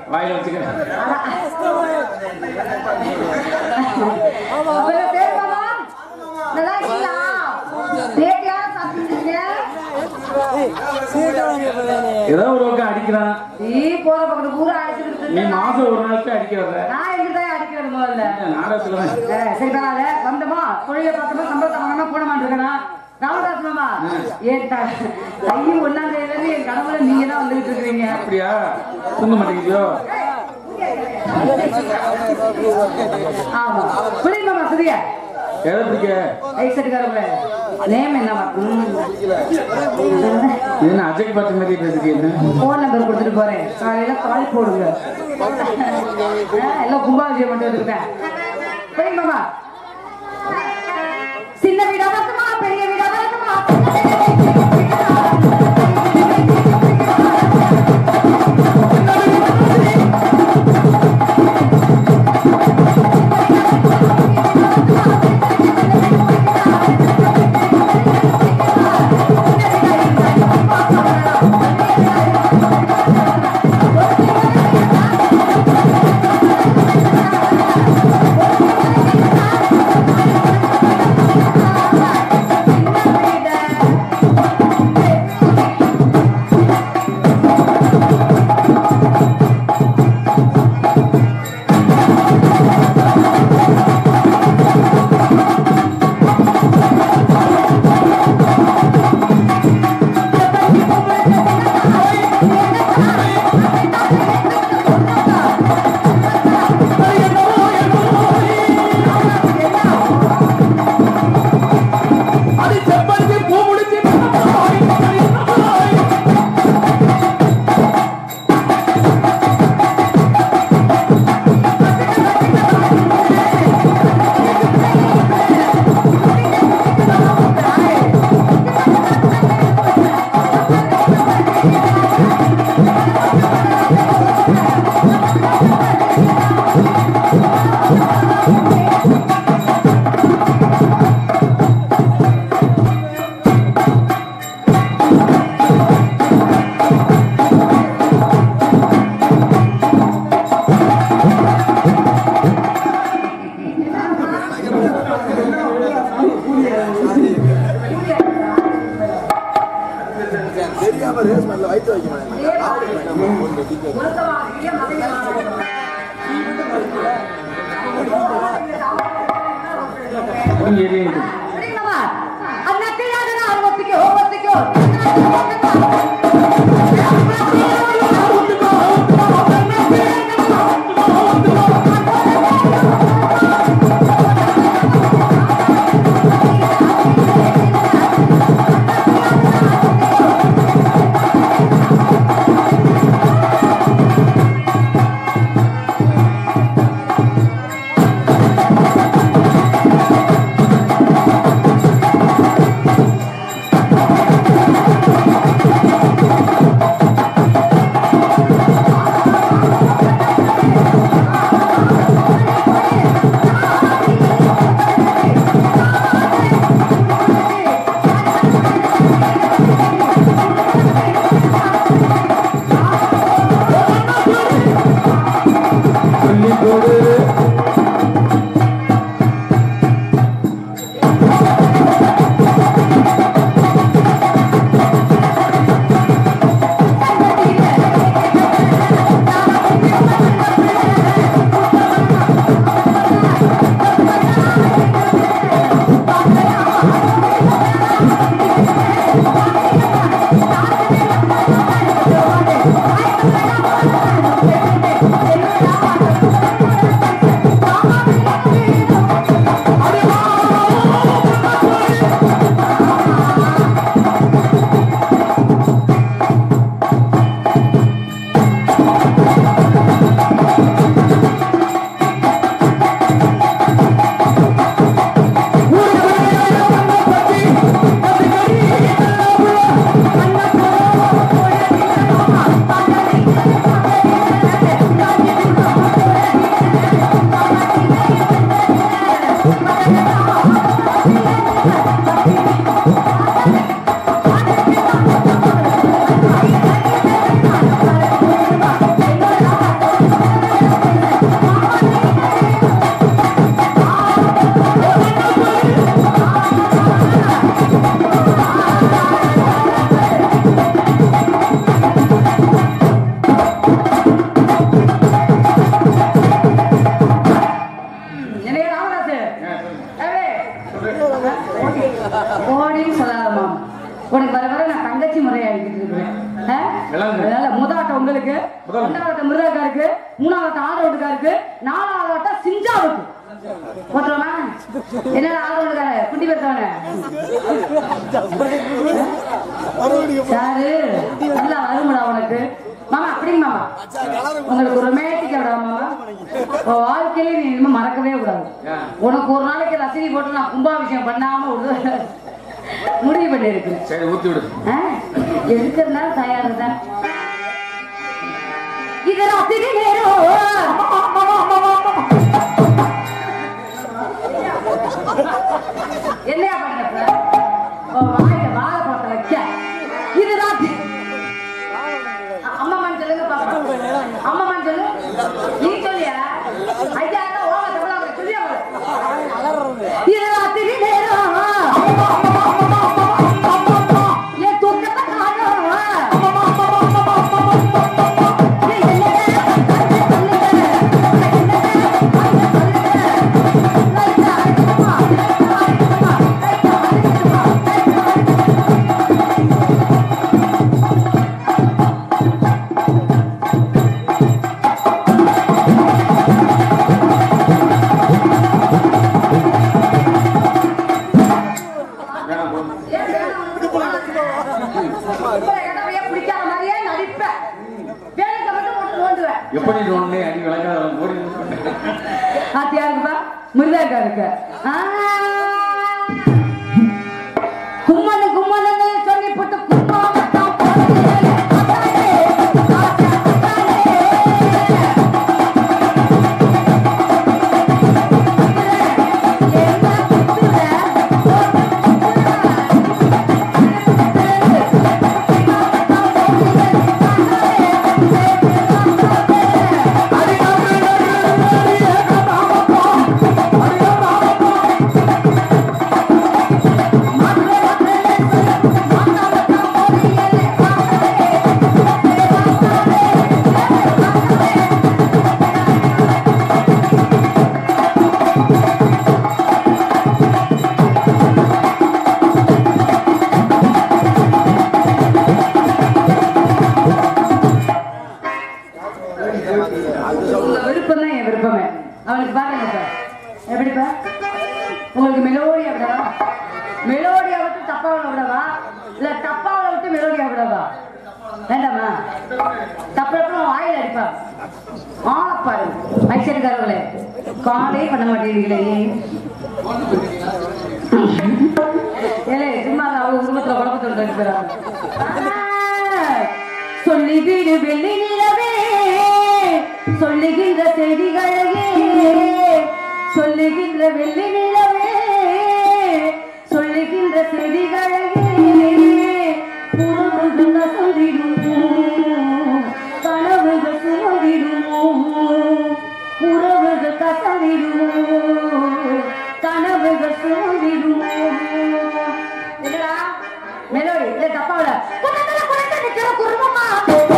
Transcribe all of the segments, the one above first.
வாயில வச்சுக்கிறேன் உங்க பேர் மாமா? நல்லா இருக்கீங்களா? நேத்தியா சாப்பிட்டீங்க? ஏதோ ஒரு பக்கம் அடிக்கிறான் நீ போற பக்கத்து பூரா அடிச்சுக்கிட்டு நீ இருக்க. மாசம் ஒரு நாளுக்கு அடிக்கிறத நான் எங்கிட்டதான் அடிக்கிறது முதல்ல. நாடகத்துல தான். ஏ, சரி பரவாயில்ல. வந்தோமா, தொழிலை பார்த்தோமா, சம்பளத்தை வாங்கினோமா, போனோமான்னு இருக்கணும். ராமதாஸ் மாமா, என் த- தையும் ஒண்ணாம் தேதியில இருந்து என் கனவுல நீங்க தான் வந்துகிட்டு இருக்கிறீங்க அப்படியா தூங்க மாட்டேங்கிறியோ ஆமா புரியுது மாமா சுதியா எதை பிடிக்க ஐசட்டுக்காரங்களே நேம் என்னவா ம். இது என்ன அஜய் பார்த்து மாதிரி பேசுறீங்க என்ன போன் நம்பர் கொடுத்துட்டு போறேன் காலையில கால் போடுங்க ஆ, எல்லாம் கும்பாபிஷேகம் பண்ணிட்டு வந்துருக்கேன் போய் மாமா சின்ன வீடா வரட்டுமா பெரிய வீடா வரட்டுமா இங்க எரியுது. புரியுது மாமா அந்த நக்கையாக நான் ஒத்திக்கோ ஒத்திக்கோ ஆ ஓடின்னு சொல்லாத மாமா உனக்கு வர வர நான் தங்கச்சி முறையாகிட்டு இருக்கிறேன் ஆ? விளங்கு. அதனால முதாட்டம் உங்களுக்கு முதல். ரெண்டாவது மிருதக்காருக்கு மூணாவது ஆதரவுக்காருக்கு நாலாவது ஆட்டம் சிஞ்சாவுக்கு போட்டுருமா என்னடா ஆதரவுக்கார குண்டி பெற்றவன யாரு நல்லா வருமுடா உனக்கு மாமா அப்படிங்க மாமா உங்களுக்கு ரொமான்டிக்கா விடா மாமா உன் வாழ்க்கையில நீ இனிமே மறக்கவே கூடாது ஏன்? உனக்கு ஒரு நாளைக்கு ரசீதி போட்டு நான் கும்பாபிஷேகம் பண்ணாம விடுவேன் முடிவு பண்ணி இருக்கிறேன் சரி ஊத்தி விடு எதுக்குறதுனால தயாரு தான் இது ராத்திரி நேரம் என்னையா பண்ற வாய வாழ போட்ட வைக்க இது ராத்திரி அம்மாமான்னு சொல்லுங்க பாப்பா அம்மாமான்னு சொல்லு நீ சொல்லியா ஐயா ஓவ தமிழ் சொல்லியா இது ராத்திரி நேரம் என் தூக்கத்தை காணோம். ஏய், என்னடா? அது சொல்லுங்க. என்னடா? அது சொல்லுங்க. லைட்டா அடிக்குமா? லைட்டா அடிக்குமா? லைட்டா அடிக்குமா? லைட்டா அடிக்குமா? வேணாம் போ. ஏன் வேணாம் உனக்கு போடாத? இடமே பிடிக்காத மாதிரியே நடிப்பேன். வேலைக்கு மட்டும் போட்டு நோண்டுவேன். எப்படி ஒண்ணு அடி விளக்காத ஓடி ஆத்தியா இருக்குப்பா முருகாக்கா இருக்கு ஆ. கும்மனு கும்மனுன்னு சொல்லி போட்டு கும்பாவத்தான் போடுறீங்களே. அதானே, ஆத்தா, அதானே. என்ன குத்துற? போட்டு உங்க விருப்பம் தான் என் விருப்பமே அவனுக்கு பாருங்க சார் எப்படிப்பா உங்களுக்கு மெலோடியா விடவா மெலோடியா விட்டு தப்பாவில் விடவா இல்ல தப்பாவில் விட்டு மெலோடியா விடவா வேண்டாமா தப்பெல்லாம் வாயில் அடிப்பா ஆளப்பாரு ஐஸ்வர்யக்காரர்களே காலே பண்ண மாட்டேங்கிறீங்களே ஏலே சும்மா அவங்க குடும்பத்துல குழப்பத்தோடு இருக்கிறாங்க சொல்லிவிடு வெள்ளி நிலவே சொல்லுகின்ற செய்திகளையே சொல்லுகின்ற வெள்ளி நிலவே சொல்லுகின்ற செய்திகளையே உறவுகள் கசந்திடுமோ கனவுகள் சுமந்திடுமோ உறவுகள் கசந்திடுமோ கனவுகள் சுமந்திடுமோ என்னடா மெலோடி இல்ல தப்பாவில குணத்துல குறைந்து நிக்கிற குருமமா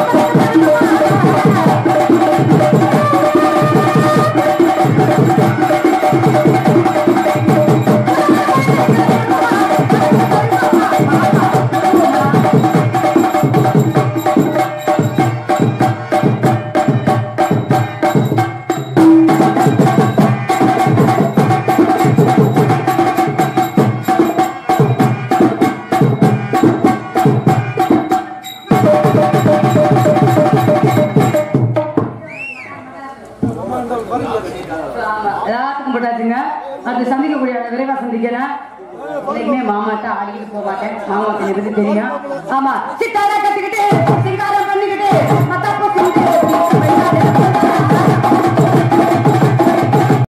ஆமா, எல்லாத்துக்கும் போட்டாச்சுங்க அது சந்திக்கக்கூடிய ஆளை விரைவா சந்திக்கிறேன் இன்னைக்குமே மாமாட்ட ஆடிக்கிட்டு போக மாட்டேன் மாமாக்கு என்னை பத்தி தெரியும் ஆமா சித்தாரா கத்துக்கிட்டு